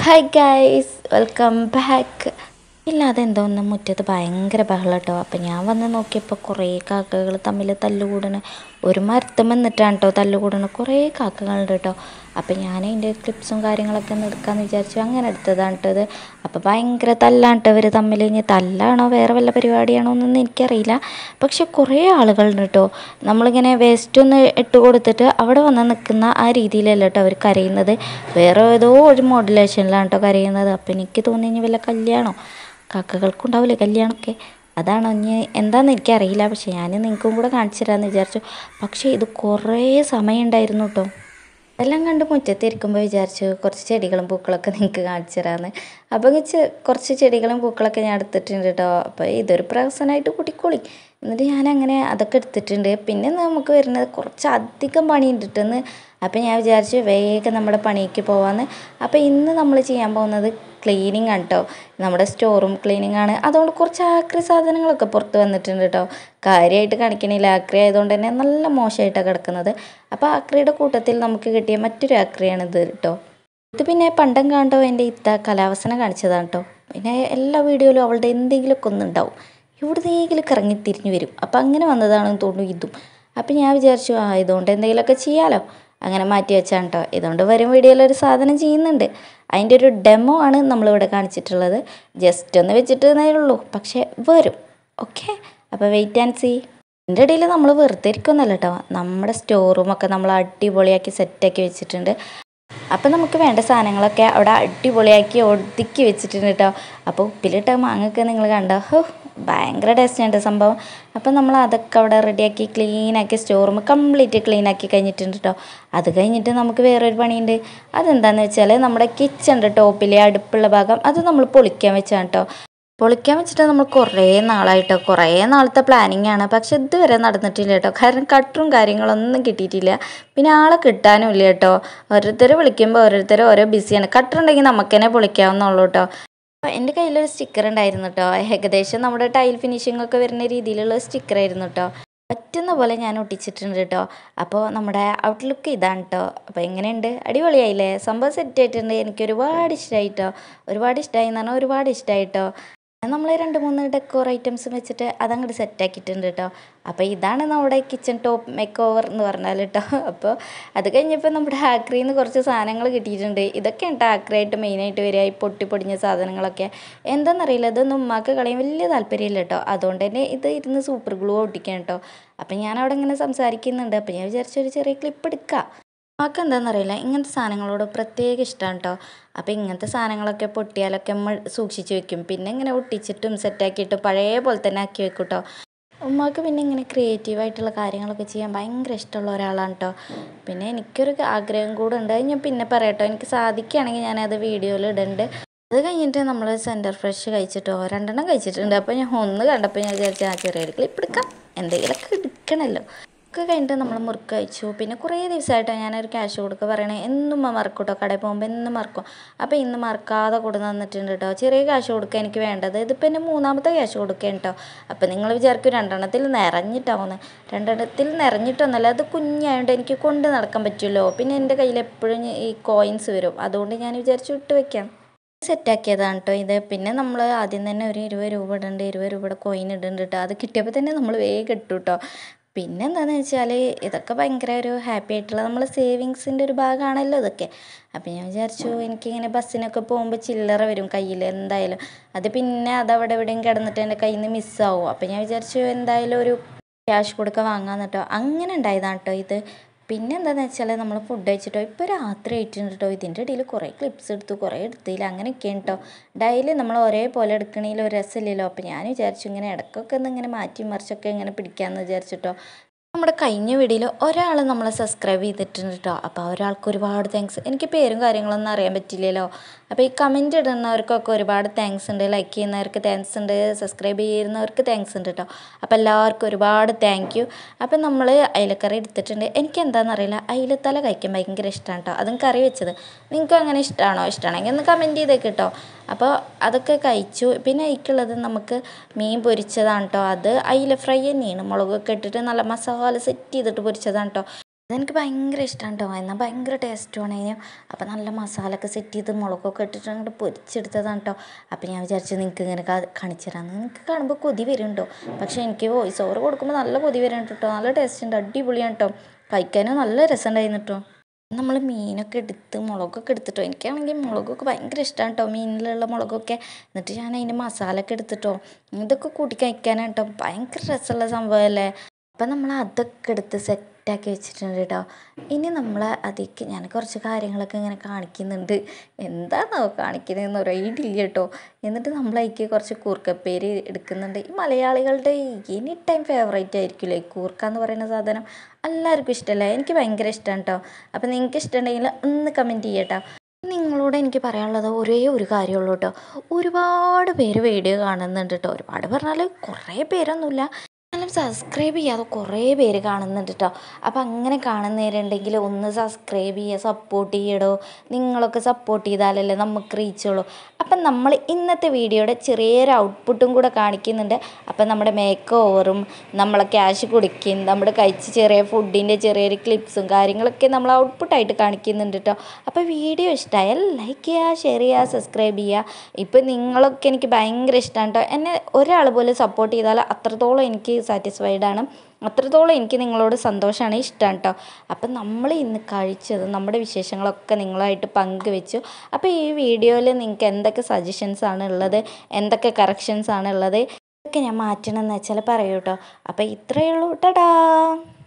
hi guys welcome back ഇല്ലാതെ എന്തോ ഒന്ന് മുറ്റത്ത് ഭയങ്കര ബഹളം കേട്ടോ അപ്പം ഞാൻ വന്ന് നോക്കിയപ്പോൾ കുറേ കാക്കകൾ തമ്മിൽ തല്ലുകൂടണ് ഒരു മരത്തും വന്നിട്ടാണ് കേട്ടോ തല്ലുകൂടണ് കുറേ കാക്കകളുണ്ട് കേട്ടോ അപ്പം ഞാൻ അതിൻ്റെ ക്ലിപ്സും കാര്യങ്ങളൊക്കെ ഒന്ന് എടുക്കാമെന്ന് വിചാരിച്ചു അങ്ങനെ എടുത്തതാണ് കേട്ടോ ഇത് അപ്പോൾ ഭയങ്കര തല്ലാണ് കേട്ടോ ഇവർ തമ്മിൽ ഇനി തല്ലാണോ വേറെ വല്ല പരിപാടിയാണോ എന്നൊന്നും എനിക്കറിയില്ല പക്ഷെ കുറേ ആളുകളുണ്ട് കേട്ടോ നമ്മളിങ്ങനെ വേസ്റ്റ് ഒന്ന് ഇട്ട് കൊടുത്തിട്ട് അവിടെ വന്ന് നിൽക്കുന്ന ആ രീതിയിലല്ല കേട്ടോ അവർ കരയുന്നത് വേറെ ഏതോ ഒരു മോഡുലേഷനിലാണ് കേട്ടോ കരയുന്നത് അപ്പം എനിക്ക് തോന്നി ഇനി വല്ല കല്യാണോ കാക്കകൾക്കുണ്ടാവില്ലേ കല്യാണമൊക്കെ അതാണോ ഇനി എന്താണെന്ന് എനിക്കറിയില്ല പക്ഷെ ഞാൻ നിങ്ങൾക്കും കൂടെ കാണിച്ചു തരാമെന്ന് വിചാരിച്ചു പക്ഷേ ഇത് കുറേ സമയം ഉണ്ടായിരുന്നു കേട്ടോ എല്ലാം കണ്ട് മുറ്റത്തിരിക്കുമ്പോൾ വിചാരിച്ചു കുറച്ച് ചെടികളും പൂക്കളൊക്കെ നിങ്ങൾക്ക് കാണിച്ചു തരാമെന്ന് അപ്പോൾ വെച്ച് കുറച്ച് ചെടികളും പൂക്കളൊക്കെ ഞാൻ എടുത്തിട്ടുണ്ട് കേട്ടോ അപ്പോൾ ഇതൊരു പ്രഹസനമായിട്ട് കൂട്ടിക്കോളി എന്നിട്ട് ഞാൻ അങ്ങനെ അതൊക്കെ എടുത്തിട്ടുണ്ട് പിന്നെ നമുക്ക് വരുന്നത് കുറച്ച് അധികം പണിയുണ്ട് കേട്ടെന്ന് അപ്പോൾ ഞാൻ വിചാരിച്ചു വേഗം നമ്മുടെ പണിക്ക് പോവാമെന്ന് അപ്പോൾ ഇന്ന് നമ്മൾ ചെയ്യാൻ പോകുന്നത് ക്ലീനിങ് ആണ് കേട്ടോ നമ്മുടെ സ്റ്റോർ റൂം ക്ലീനിങ് ആണ് അതുകൊണ്ട് കുറച്ച് ആക്രി സാധനങ്ങളൊക്കെ പുറത്ത് വന്നിട്ടുണ്ട് കേട്ടോ കാര്യമായിട്ട് കാണിക്കണില്ല ആക്രി ആയതുകൊണ്ട് തന്നെ നല്ല മോശമായിട്ടാണ് കിടക്കുന്നത് അപ്പോൾ ആക്രിയുടെ കൂട്ടത്തിൽ നമുക്ക് കിട്ടിയ മറ്റൊരു ആക്രിയാണ് ഇത് കേട്ടോ ഇത് പിന്നെ പണ്ടം കണ്ടോ എൻ്റെ ഇത്ത കലാവസന കാണിച്ചതാണ് കേട്ടോ പിന്നെ എല്ലാ വീഡിയോയിലും അവളുടെ എന്തെങ്കിലുമൊക്കെ ഒന്നുണ്ടാവും എവിടുന്നെങ്കിലും കറങ്ങി തിരിഞ്ഞു വരും അപ്പം അങ്ങനെ വന്നതാണെന്ന് തോന്നുന്നു ഇതും അപ്പം ഞാൻ വിചാരിച്ചു ആ ഇതുകൊണ്ട് എന്തെങ്കിലുമൊക്കെ ചെയ്യാലോ അങ്ങനെ മാറ്റി വെച്ചാണ് കേട്ടോ ഇതുകൊണ്ട് വരും വീഡിയോയിൽ ഒരു സാധനം ചെയ്യുന്നുണ്ട് അതിൻ്റെ ഒരു ഡെമോ ആണ് നമ്മളിവിടെ കാണിച്ചിട്ടുള്ളത് ജസ്റ്റ് ഒന്ന് വെച്ചിട്ടേ ഉള്ളൂ പക്ഷേ വരും ഓക്കെ അപ്പോൾ വെയിറ്റ് ആൻഡ് സീ ഇതിൻ്റെ ഇടയിൽ നമ്മൾ വെറുതെ ഇരിക്കുന്നല്ല കേട്ടോ നമ്മുടെ സ്റ്റോർ റൂമൊക്കെ നമ്മൾ അടിപൊളിയാക്കി സെറ്റാക്കി വെച്ചിട്ടുണ്ട് അപ്പം നമുക്ക് വേണ്ട സാധനങ്ങളൊക്കെ അവിടെ അടിപൊളിയാക്കി ഒതുക്കി വെച്ചിട്ടുണ്ട് കേട്ടോ അപ്പോൾ ഉപ്പിലിട്ട മാങ്ങയൊക്കെ നിങ്ങൾ കണ്ടോ ഹോ ഭയങ്കര ടേസ്റ്റ് ഉണ്ട് സംഭവം അപ്പം നമ്മൾ അതൊക്കെ അവിടെ റെഡിയാക്കി ക്ലീനാക്കി സ്റ്റോർ റൂം കംപ്ലീറ്റ് ക്ലീനാക്കി കഴിഞ്ഞിട്ടുണ്ട് കേട്ടോ അത് കഴിഞ്ഞിട്ട് നമുക്ക് വേറൊരു പണിയുണ്ട് അതെന്താണെന്ന് വെച്ചാൽ നമ്മുടെ കിച്ചണിൻ്റെ ടോപ്പിലെ അടുപ്പുള്ള ഭാഗം അത് നമ്മൾ പൊളിക്കാൻ വെച്ചാണ് കേട്ടോ പൊളിക്കാൻ വെച്ചിട്ട് നമ്മൾ കുറേ നാളായിട്ടോ കുറേ നാളത്തെ പ്ലാനിങ് ആണ് പക്ഷെ ഇതുവരെ നടന്നിട്ടില്ല കേട്ടോ കാരണം കട്ടറും കാര്യങ്ങളൊന്നും കിട്ടിയിട്ടില്ല പിന്നെ ആളെ കിട്ടാനും ഇല്ല കേട്ടോ ഓരോരുത്തർ വിളിക്കുമ്പോൾ ഓരോരുത്തർ ഓരോ ബിസിയാണ് കട്ടർ ഉണ്ടെങ്കിൽ നമുക്ക് തന്നെ പൊളിക്കാവുന്നുള്ളൂ കേട്ടോ അപ്പോൾ എൻ്റെ കയ്യിലൊരു സ്റ്റിക്കർ ഉണ്ടായിരുന്നു കേട്ടോ ഏകദേശം നമ്മുടെ ടൈൽ ഫിനിഷിംഗ് ഒക്കെ വരുന്ന രീതിയിലുള്ള സ്റ്റിക്കർ ആയിരുന്നു കേട്ടോ പറ്റുന്ന പോലെ ഞാൻ ഒട്ടിച്ചിട്ടുണ്ട് കേട്ടോ അപ്പോൾ നമ്മുടെ ഔട്ട്ലുക്ക് ഇതാണ് കേട്ടോ അപ്പോൾ എങ്ങനെയുണ്ട് അടിപൊളിയായില്ലേ സംഭവം സെറ്റ് ആയിട്ടുണ്ട് എനിക്ക് ഒരുപാട് ഇഷ്ടമായി കേട്ടോ ഒരുപാട് ഇഷ്ടമായി എന്ന് പറഞ്ഞാൽ ഒരുപാട് ഇഷ്ടമായി കേട്ടോ നമ്മൾ രണ്ട് മൂന്ന് ഡെക്കോർ ഐറ്റംസ് വെച്ചിട്ട് അതങ്ങോട്ട് സെറ്റാക്കിയിട്ടുണ്ട് കേട്ടോ അപ്പോൾ ഇതാണ് നമ്മുടെ കിച്ചൺ ടോപ്പ് മേക്ക് ഓവർ എന്ന് പറഞ്ഞാൽ കേട്ടോ അപ്പോൾ അത് കഴിഞ്ഞപ്പോൾ നമ്മുടെ ആക്രിയിൽ നിന്ന് കുറച്ച് സാധനങ്ങൾ കിട്ടിയിട്ടുണ്ട് ഇതൊക്കെയാണ് കേട്ടോ ആക്രിയായിട്ട് മെയിനായിട്ട് വരിക ഈ പൊട്ടി പൊടിഞ്ഞ സാധനങ്ങളൊക്കെ എന്താണെന്നറിയില്ല ഇതൊന്നും ഉമ്മാക്ക് കളയാൻ വലിയ താല്പര്യമില്ല കേട്ടോ അതുകൊണ്ട് തന്നെ ഇത് ഇരുന്ന് സൂപ്പർ ഗ്ലൂ ഒട്ടിക്കാൻ കേട്ടോ അപ്പം ഞാൻ അവിടെ ഇങ്ങനെ സംസാരിക്കുന്നുണ്ട് അപ്പം ഞാൻ വിചാരിച്ചു ഒരു ചെറിയ ക്ലിപ്പ് എടുക്കാം ഉമ്മാക്ക് എന്താണെന്നറിയില്ല ഇങ്ങനത്തെ സാധനങ്ങളോട് പ്രത്യേക ഇഷ്ടമാണ് കേട്ടോ അപ്പോൾ ഇങ്ങനത്തെ സാധനങ്ങളൊക്കെ പൊട്ടിയാലൊക്കെ നമ്മൾ സൂക്ഷിച്ച് വെക്കും പിന്നെ ഇങ്ങനെ ഒട്ടിച്ചിട്ടും സെറ്റാക്കിയിട്ടും പഴയ പോലെ തന്നെ ആക്കി വെക്കും കേട്ടോ ഉമ്മാക്ക് പിന്നെ ഇങ്ങനെ ക്രിയേറ്റീവായിട്ടുള്ള കാര്യങ്ങളൊക്കെ ചെയ്യാൻ ഭയങ്കര ഇഷ്ടമുള്ള ഒരാളാണ് കേട്ടോ പിന്നെ എനിക്കൊരു ആഗ്രഹം കൂടെ ഉണ്ട് അത് ഞാൻ പിന്നെ പറയാം കേട്ടോ എനിക്ക് സാധിക്കുകയാണെങ്കിൽ ഞാനത് വീഡിയോയിൽ ഇടുന്നുണ്ട് അത് കഴിഞ്ഞിട്ട് നമ്മൾ സെൻറ്റർ ഫ്രഷ് കഴിച്ചിട്ടോ രണ്ടെണ്ണം കഴിച്ചിട്ടുണ്ട് അപ്പോൾ ഞാൻ ഒന്ന് കണ്ടപ്പോൾ ഞാൻ വിചാരിച്ചു ആ ചെറിയൊരു ക്ലിപ്പ് എടുക്കാം എന്തെങ്കിലുമൊക്കെ എടുക്കണമല്ലോ ഒക്കെ കഴിഞ്ഞിട്ട് നമ്മൾ മുറുക്ക് കഴിച്ചു പിന്നെ കുറേ ദിവസമായിട്ടാണ് ഞാനൊരു ക്യാഷ് കൊടുക്കുക പറയണേ എന്നും മറക്കും കേട്ടോ കടയിൽ പോകുമ്പോൾ എന്നും മറക്കും അപ്പോൾ ഇന്ന് മറക്കാതെ കൂടെ തന്നിട്ടുണ്ട് കേട്ടോ ചെറിയ ക്യാഷ് കൊടുക്കുക എനിക്ക് വേണ്ടത് ഇതിപ്പോൾ എൻ്റെ മൂന്നാമത്തെ ക്യാഷ് കൊടുക്കുകയാണ് കേട്ടോ അപ്പോൾ നിങ്ങൾ വിചാരിക്കും രണ്ടെണ്ണത്തിൽ നിറഞ്ഞിട്ടാവുന്നു രണ്ടെണ്ണത്തിൽ നിറഞ്ഞിട്ടൊന്നുമല്ല അത് കുഞ്ഞായതുകൊണ്ട് എനിക്ക് കൊണ്ട് നടക്കാൻ പറ്റുമല്ലോ പിന്നെ എൻ്റെ കയ്യിൽ എപ്പോഴും ഈ കോയിൻസ് വരും അതുകൊണ്ട് ഞാൻ വിചാരിച്ചു ഇട്ട് വെക്കാം സെറ്റാക്കിയതാണ് കേട്ടോ ഇത് പിന്നെ നമ്മൾ ആദ്യം തന്നെ ഒരു ഇരുപത് രൂപ ഇടുന്നുണ്ട് ഇരുപത് രൂപയുടെ കോയിൻ ഇടുന്നുണ്ട് കേട്ടോ അത് കിട്ടിയപ്പോൾ തന്നെ നമ്മൾ വേഗം ഇട്ടു കേട്ടോ പിന്നെ എന്താണെന്ന് വെച്ചാൽ ഇതൊക്കെ ഭയങ്കര ഒരു ഹാപ്പി ആയിട്ടുള്ള നമ്മൾ സേവിങ്സിൻ്റെ ഒരു ഭാഗമാണല്ലോ ഇതൊക്കെ അപ്പം ഞാൻ വിചാരിച്ചു എനിക്കിങ്ങനെ ബസ്സിനൊക്കെ പോകുമ്പോൾ ചില്ലറ വരും കയ്യിൽ എന്തായാലും അത് പിന്നെ അതവിടെ എവിടെയും കിടന്നിട്ട് എൻ്റെ കയ്യിൽ നിന്ന് മിസ്സാവും അപ്പം ഞാൻ വിചാരിച്ചു എന്തായാലും ഒരു ക്യാഷ് കൊടുക്കുക വാങ്ങാമെന്ന് കേട്ടോ അങ്ങനെ ഉണ്ടായതാണ് കേട്ടോ ഇത് പിന്നെ എന്താണെന്ന് വെച്ചാൽ നമ്മൾ ഫുഡ് കഴിച്ചിട്ടോ ഇപ്പോൾ രാത്രി ആയിട്ടുണ്ട് കേട്ടോ ഇതിൻ്റെ ഇടയിൽ കുറേ ക്ലിപ്സ് എടുത്തു കുറേ എടുത്തില്ല അങ്ങനെയൊക്കെയാണ് കേട്ടോ ഡെയിലി നമ്മൾ ഒരേപോലെ എടുക്കണതിൽ ഒരു രസമില്ലല്ലോ അപ്പോൾ ഞാൻ വിചാരിച്ചു ഇങ്ങനെ ഇടയ്ക്കൊക്കെ ഒന്ന് ഇങ്ങനെ മാറ്റി മറിച്ചൊക്കെ ഇങ്ങനെ പിടിക്കാമെന്ന് വിചാരിച്ചിട്ടോ നമ്മുടെ കഴിഞ്ഞ വീഡിയോയിൽ ഒരാൾ നമ്മളെ സബ്സ്ക്രൈബ് ചെയ്തിട്ടുണ്ട് കേട്ടോ അപ്പോൾ ഒരാൾക്ക് ഒരുപാട് താങ്ക്സ് എനിക്ക് പേരും കാര്യങ്ങളൊന്നും അറിയാൻ പറ്റില്ലല്ലോ അപ്പോൾ ഈ കമൻറ്റ് ഇടുന്നവർക്കൊക്കെ ഒരുപാട് താങ്ക്സ് ഉണ്ട് ലൈക്ക് ചെയ്യുന്നവർക്ക് താങ്ക്സ് ഉണ്ട് സബ്സ്ക്രൈബ് ചെയ്യുന്നവർക്ക് താങ്ക്സ് ഉണ്ട് കേട്ടോ അപ്പോൾ എല്ലാവർക്കും ഒരുപാട് താങ്ക് യു അപ്പോൾ നമ്മൾ അയിലക്കറി എടുത്തിട്ടുണ്ട് എനിക്ക് എന്താണെന്നറിയില്ല അയിലത്തല കഴിക്കാൻ ഭയങ്കര ഇഷ്ടമാണ് കേട്ടോ അതും കറി വെച്ചത് നിങ്ങൾക്കും അങ്ങനെ ഇഷ്ടമാണോ ഇഷ്ടമാണെങ്കിൽ ഒന്ന് കമൻറ്റ് ചെയ്തേക്ക് കേട്ടോ അപ്പോൾ അതൊക്കെ കഴിച്ചു പിന്നെ അതിക്കുള്ളത് നമുക്ക് മീൻ പൊരിച്ചതാണ് കേട്ടോ അത് അയില ഫ്രൈ തന്നെയാണ് മുളകൊക്കെ ഇട്ടിട്ട് നല്ല മസാല സെറ്റ് ചെയ്തിട്ട് പൊരിച്ചതാണ് കേട്ടോ അതെനിക്ക് ഭയങ്കര ഇഷ്ടമാണ് കേട്ടോ എന്നാൽ ഭയങ്കര ടേസ്റ്റുമാണ് അതിന് അപ്പോൾ നല്ല മസാല ഒക്കെ സെറ്റ് ചെയ്ത് മുളകൊക്കെ ഇട്ടിട്ട് അങ്ങോട്ട് പൊരിച്ചെടുത്തതാണ് കേട്ടോ അപ്പോൾ ഞാൻ വിചാരിച്ചു നിങ്ങൾക്ക് ഇങ്ങനെ കാണിച്ചു തരാമെന്ന് നിങ്ങൾക്ക് കാണുമ്പോൾ കൊതി വരുന്നുണ്ടോ പക്ഷേ എനിക്ക് വോയിസ് ഓവർ കൊടുക്കുമ്പോൾ നല്ല കൊതി വരുന്നുണ്ട് കേട്ടോ നല്ല ടേസ്റ്റ് ഉണ്ട് അടിപൊളിയാണ് കേട്ടോ കഴിക്കാനും നല്ല രസമുണ്ടായിരുന്നു കേട്ടോ നമ്മൾ മീനൊക്കെ എടുത്ത് മുളകൊക്കെ എടുത്തിട്ടോ എനിക്കാണെങ്കിൽ മുളകൊക്കെ ഭയങ്കര ഇഷ്ടമാണ് കേട്ടോ മീനിലുള്ള മുളകൊക്കെ എന്നിട്ട് ഞാൻ അതിൻ്റെ മസാല ഒക്കെ എടുത്തിട്ടോ ഇതൊക്കെ കൂട്ടി കഴിക്കാനാണ് കേട്ടോ ഭയങ്കര രസമുള്ള സംഭവമല്ലേ അപ്പം നമ്മൾ അതൊക്കെ എടുത്ത് സെറ്റാക്കി വെച്ചിട്ടുണ്ട് കേട്ടോ ഇനി നമ്മൾ അതിലേക്ക് ഞാൻ കുറച്ച് കാര്യങ്ങളൊക്കെ ഇങ്ങനെ കാണിക്കുന്നുണ്ട് എന്താണോ കാണിക്കുന്നതെന്ന് ഒരു ഐഡിയ ഇല്ല കേട്ടോ എന്നിട്ട് നമ്മൾ അതിലേക്ക് കുറച്ച് കൂർക്കപ്പേര് എടുക്കുന്നുണ്ട് ഈ മലയാളികളുടെ എനി ടൈം ഫേവറേറ്റ് ആയിരിക്കില്ലേ ഈ കൂർക്ക എന്ന് പറയുന്ന സാധനം എല്ലാവർക്കും ഇഷ്ടമല്ലേ എനിക്ക് ഭയങ്കര ഇഷ്ടമാണ് കേട്ടോ അപ്പം നിങ്ങൾക്ക് ഇഷ്ടമുണ്ടെങ്കിൽ ഒന്ന് കമൻറ്റ് ചെയ്യട്ടോ നിങ്ങളോട് എനിക്ക് പറയാനുള്ളത് ഒരേ ഒരു കാര്യമുള്ളൂ കേട്ടോ ഒരുപാട് പേര് വീഡിയോ കാണുന്നുണ്ട് കേട്ടോ ഒരുപാട് പറഞ്ഞാൽ കുറേ പേരൊന്നുമില്ല എന്നാലും സബ്സ്ക്രൈബ് ചെയ്യാതെ കുറേ പേര് കാണുന്നുണ്ട് കേട്ടോ അപ്പോൾ അങ്ങനെ കാണുന്നവരുണ്ടെങ്കിൽ ഒന്ന് സബ്സ്ക്രൈബ് ചെയ്യുക സപ്പോർട്ട് ചെയ്യടോ നിങ്ങളൊക്കെ സപ്പോർട്ട് ചെയ്താലല്ലേ നമുക്ക് റീച്ചുള്ളൂ അപ്പം നമ്മൾ ഇന്നത്തെ വീഡിയോയുടെ ചെറിയൊരു ഔട്ട്പുട്ടും കൂടെ കാണിക്കുന്നുണ്ട് അപ്പം നമ്മുടെ മേക്ക് ഓവറും നമ്മളെ ക്യാഷ് കുടിക്കും നമ്മുടെ കഴിച്ച ചെറിയ ഫുഡിൻ്റെ ചെറിയൊരു ക്ലിപ്സും കാര്യങ്ങളൊക്കെ നമ്മൾ ഔട്ട്പുട്ടായിട്ട് കാണിക്കുന്നുണ്ട് കേട്ടോ അപ്പോൾ വീഡിയോ ഇഷ്ടമായാൽ ലൈക്ക് ചെയ്യുക ഷെയർ ചെയ്യുക സബ്സ്ക്രൈബ് ചെയ്യുക ഇപ്പം നിങ്ങളൊക്കെ എനിക്ക് ഭയങ്കര ഇഷ്ടമാണ് കേട്ടോ എന്നെ ഒരാൾ പോലും സപ്പോർട്ട് ചെയ്താൽ അത്രത്തോളം എനിക്ക് സാറ്റിസ്ഫൈഡ് ആണ് അത്രത്തോളം എനിക്ക് നിങ്ങളോട് സന്തോഷമാണ് ഇഷ്ടമാണ് കേട്ടോ അപ്പം നമ്മൾ ഇന്ന് കഴിച്ചത് നമ്മുടെ വിശേഷങ്ങളൊക്കെ നിങ്ങളായിട്ട് പങ്കുവെച്ചു അപ്പോൾ ഈ വീഡിയോയിൽ നിങ്ങൾക്ക് എന്തൊക്കെ സജഷൻസ് ആണ് ഉള്ളത് എന്തൊക്കെ കറക്ഷൻസ് ആണ് ഉള്ളത് ഇതൊക്കെ ഞാൻ മാറ്റണം എന്ന് വെച്ചാൽ പറയൂ കേട്ടോ അപ്പോൾ ഇത്രയേ ഉള്ളൂ ടാ